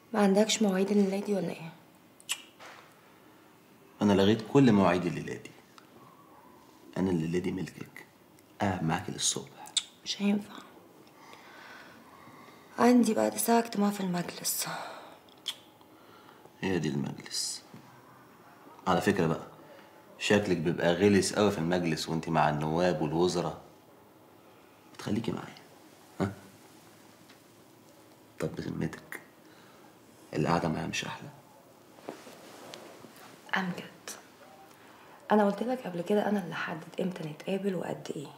ما عندكش مواعيد الليلة دي ولا ايه؟ انا لغيت كل مواعيد الليله دي انا الليله دي ملكك قاعد معاكي للصبح مش هينفع عندي بعد ساعة اجتماع في المجلس هي دي المجلس على فكره بقى شكلك بيبقى غلس قوي في المجلس وانت مع النواب والوزراء تخليكي معايا ها طب بذمتك القعده معايا مش احلى أمجد أنا قلت لك قبل كده أنا اللي حدد إمتى نتقابل وقد إيه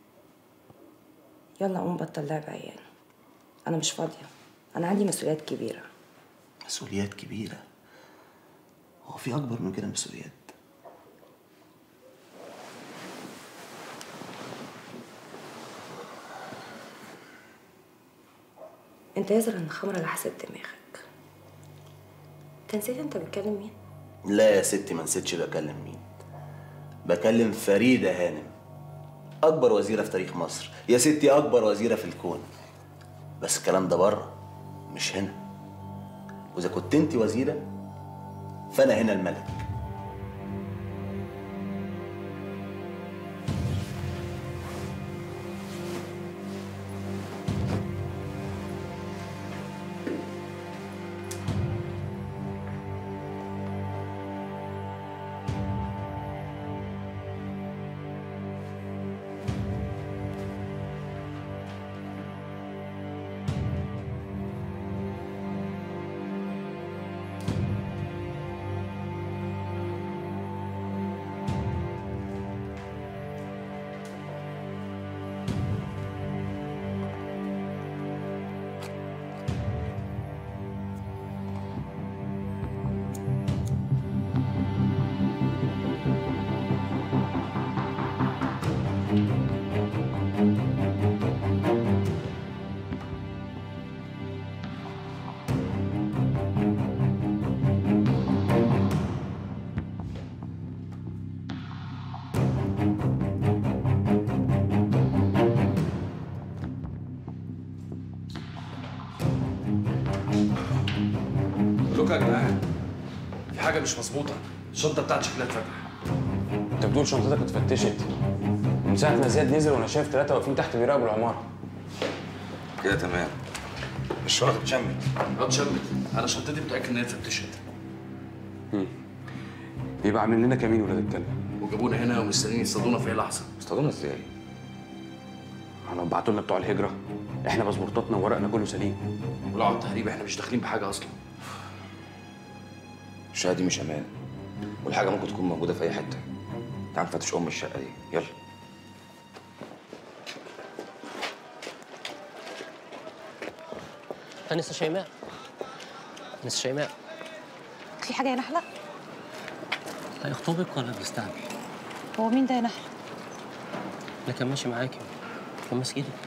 يلا قوم بطل لعب عيال أنا مش فاضية أنا عندي مسؤوليات كبيرة مسؤوليات كبيره هو في اكبر من كده مسؤوليات أنت يظهر إن خمرة لحست دماغك أنت نسيت أنت بتكلم مين؟ لا يا ستي ما نسيتش بكلم مين بكلم فريدة هانم أكبر وزيرة في تاريخ مصر يا ستي أكبر وزيرة في الكون بس الكلام ده بره مش هنا وإذا كنت أنت وزيرة فأنا هنا الملك لوكا يا جدعان في حاجه مش مظبوطه الشنطه بتاعتي شكلها اتفتح انت بتقول شنطتك اتفتشت من ساعه ما زياد نزل وانا شايف ثلاثه واقفين تحت بيراقبوا العماره كده تمام الشنطه اتشمت اه اتشمت انا شنطتي متاكد ان هي اتفتشت يبقى عاملين لنا كمين ولاد الكلب وجابونا هنا ومستنيين يصطادونا في اي لحظه اصطادونا ازاي؟ احنا بعتوا لنا بتوع الهجره احنا باسبورتاتنا وورقنا كله سليم ولو على التهريب احنا مش داخلين بحاجه اصلا الشقة دي مش أمان والحاجة ممكن تكون موجودة في أي حتة تعال نفتش أم الشقة دي يلا أنسة شيماء أنسة شيماء في حاجة يا نحلة؟ هيخطبك ولا بيستعمل؟ هو مين ده يا نحلة؟ اللي كان ماشي معاكي كان ماسك ايدي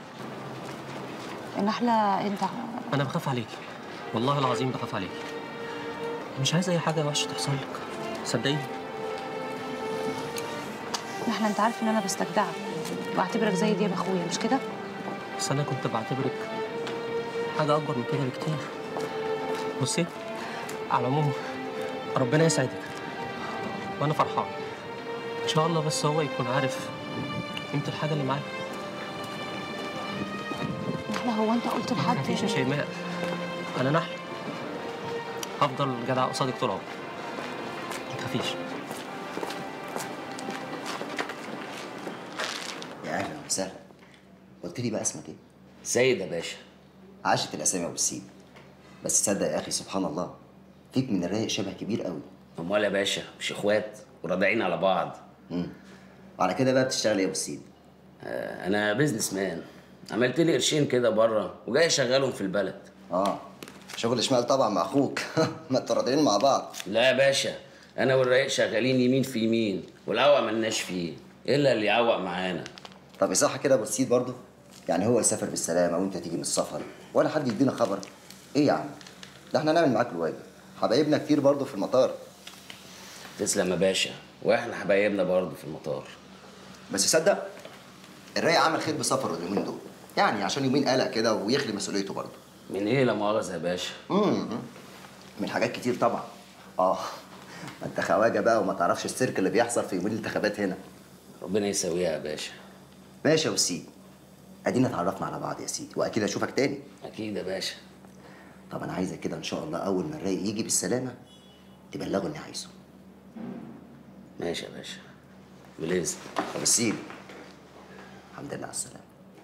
يا نحلة أنت أنا بخاف عليكي والله العظيم بخاف عليكي مش عايز أي حاجة وحشة تحصل لك صدقيني نحلة أنت عارف إن أنا بستجدعك وأعتبرك زي دياب أخويا مش كده؟ بس أنا كنت بعتبرك حاجة أكبر من كده بكتير بصي على العموم ربنا يسعدك وأنا فرحان إن شاء الله بس هو يكون عارف قيمة الحاجة اللي معاه نحلة هو أنت قلت ما لحد تخافيش يا شيماء أنا نحل هفضل جدع قصادك طول عمري ما تخافيش يا اهلا وسهلا قلت لي بقى اسمك ايه؟ سيد يا باشا عاشت الاسامي والسين بس تصدق يا اخي سبحان الله فيك من الرايق شبه كبير قوي أمال يا باشا مش إخوات ورادعين على بعض امم وعلى كده بقى بتشتغل ايه يا ابو السيد؟ آه، أنا بيزنس مان عملت لي قرشين كده بره وجاي أشغلهم في البلد اه شغل شمال طبعا مع اخوك ما انتوا راضيين مع بعض لا يا باشا أنا والرايق شغالين يمين في يمين والعوق ملناش فيه إلا اللي يعوق معانا طب يصح كده يا ابو السيد برضه؟ يعني هو يسافر بالسلامه وانت تيجي من السفر ولا حد يدينا خبر ايه يا عم؟ ده احنا نعمل معاك الواجب حبايبنا كتير برضه في المطار تسلم يا باشا واحنا حبايبنا برضه في المطار بس صدق الرايق عمل خير بسفره اليومين دول يعني عشان يومين قلق كده ويخلي مسؤوليته برضه من ايه لا مؤاخذه يا باشا امم من حاجات كتير طبعا اه ما انت خواجه بقى وما تعرفش السيرك اللي بيحصل في يومين الانتخابات هنا ربنا يسويها يا باشا ماشي يا أبو سيدي ادينا اتعرفنا على بعض يا سيدي واكيد اشوفك تاني اكيد يا باشا طب انا عايزك كده ان شاء الله اول ما الرايق يجي بالسلامه تبلغه اني عايزه ماشي يا باشا بالاذن طب السيدي الحمد لله على السلامه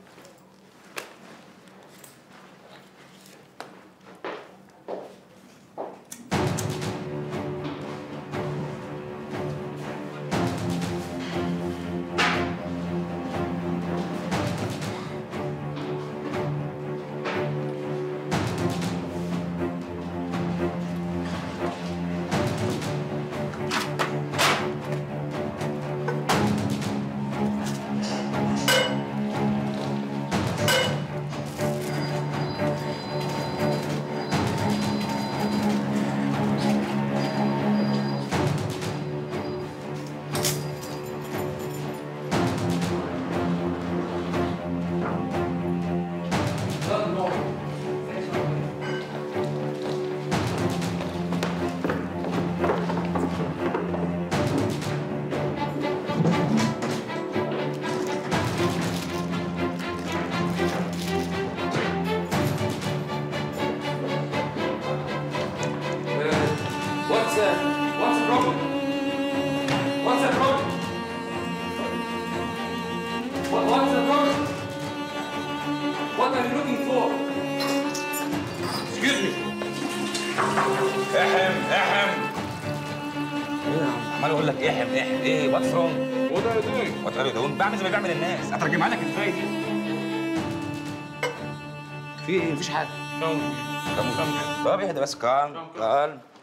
What's uh, what's the problem? What's the problem? What, what's the problem? What are you looking for? Excuse me. احم احم ايه يا عم عمال اقول لك احم احم ايه واتس رونج What are you doing? وات ار يو دوينج بعمل زي ما بيعمل الناس اترجمها لك ازاي دي في ايه مفيش حاجه Come. طب طب اهدى بس كالم كالم